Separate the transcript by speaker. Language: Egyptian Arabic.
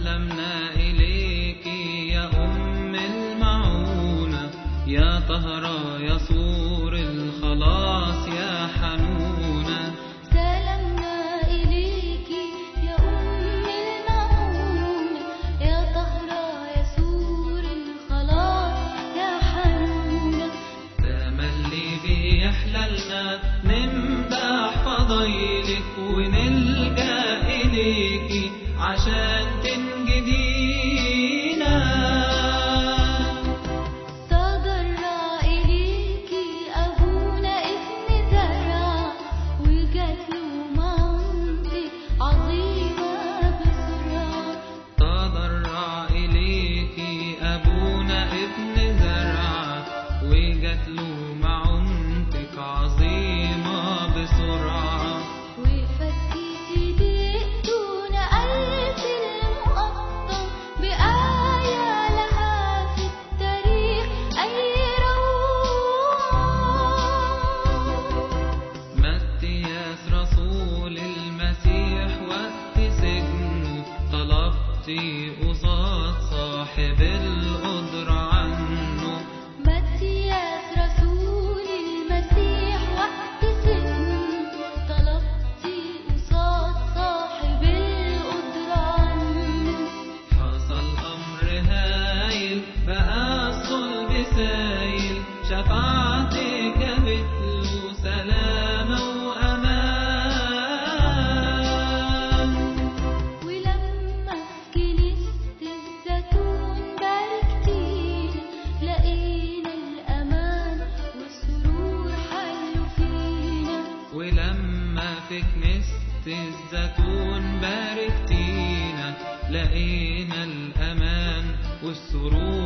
Speaker 1: سلمنا إليك يا أم المعونة يا طهرة يا سور الخلاص يا حنونة
Speaker 2: سلمنا إليك يا أم المعونة يا طهرة يا سور الخلاص يا حنونة
Speaker 1: تملي بيحللنا نمدح فضايلك ونلجأ إليك عشان تنجدينا
Speaker 2: تضرع إليك أبونا ابن زرع وجات له منطق عظيمة بسرعة
Speaker 1: تضرع إليك أبونا ابن زرع وجات له معونتك عظيمة بسرعة
Speaker 2: وفكيتي بإيدونا قلت المقطم بآية لها في التاريخ أي روح
Speaker 1: متياس رسول المسيح وقت سجنه طلبتي قصاد صاحب القدرة عنه
Speaker 2: متياس رسول المسيح وقت سجن طلبتي قصاد صاحب القدرة عنه
Speaker 1: حصل أمر هايل بقى الصلب سايل شفاعتك جابت له سلامة وأمان
Speaker 2: ولما في كنيسة الزيتون باركتينا لقينا الأمان والسرور حلوا فينا
Speaker 1: ولما في كنيسة الزيتون باركتينا لقينا الأمان والسرور